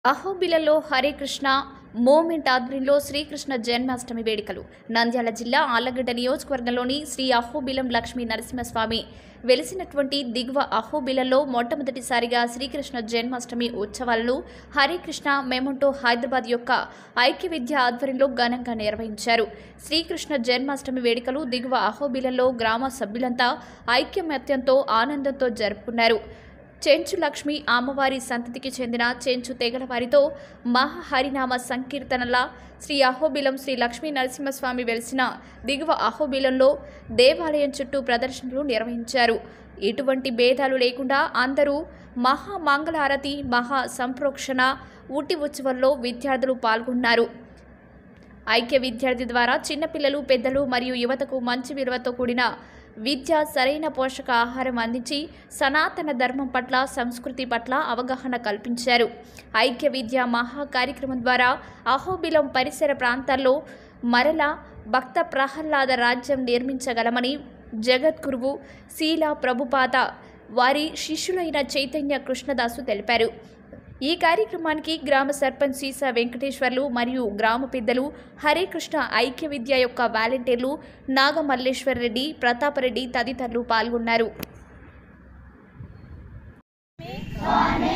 అహోబిలలో Hare Krishna moment ఆధ్వర్యంలో శ్రీకృష్ణ జన్మాష్టమి వేడుకలు నంద్యాల జిల్లా ఆళ్లగడ్డ నియోజకవర్గంలోని శ్రీ అహోబిలం లక్ష్మీ నరసింహస్వామి వెలిసినటువంటి దిగువ అహోబిలలో మొట్టమొదటిసారిగా శ్రీకృష్ణ జన్మాష్టమి ఉత్సవాలను హరికృష్ణ మెమంటో హైదరాబాద్ యొక్క ఐక్య విద్య ఆధ్వర్యంలో ఘనంగా నిర్వహించారు శ్రీకృష్ణ జన్మాష్టమి వేడుకలు దిగువ అహోబిలలో గ్రామ సభ్యులంతా ఐక్యమత్యంతో ఆనందంతో జరుపుకున్నారు చెంచు లక్ష్మి అమ్మవారి సంతతికి చెందిన చెంచు తెగల వారితో మహాహరినామ సంకీర్తనల శ్రీ అహోబిలం శ్రీ లక్ష్మీ నరసింహస్వామి వెలిసిన దిగువ అహోబిలంలో దేవాలయం చుట్టూ ప్రదర్శనలు నిర్వహించారు ఎటువంటి భేదాలు లేకుండా అందరూ మహా మంగళారతి మహా సంప్రోక్షణ ఊటి ఉత్సవంలో విద్యార్థులు పాల్గొన్నారు ఐక్య విద్యార్థి ద్వారా చిన్నపిల్లలు పెద్దలు మరియు యువతకు మంచి విలువతో కూడిన విద్య సరైన పోషక ఆహారం అందించి సనాతన ధర్మం పట్ల సంస్కృతి పట్ల అవగాహన కల్పించారు ఐక్య విద్య మహా కార్యక్రమం ద్వారా అహోబిలం పరిసర ప్రాంతాల్లో మరల భక్త ప్రహ్లాద రాజ్యం నిర్మించగలమని జగద్గురువు శీల ప్రభుపాత వారి శిష్యులైన చైతన్య కృష్ణదాసు తెలిపారు ఈ కార్యక్రమానికి గ్రామ సర్పంచ్ సీసా వెంకటేశ్వర్లు మరియు గ్రామ పెద్దలు హరే కృష్ణ ఐక్య విద్య యొక్క వాలంటీర్లు నాగమల్లేశ్వర్ రెడ్డి ప్రతాపరెడ్డి తదితరులు పాల్గొన్నారు Gone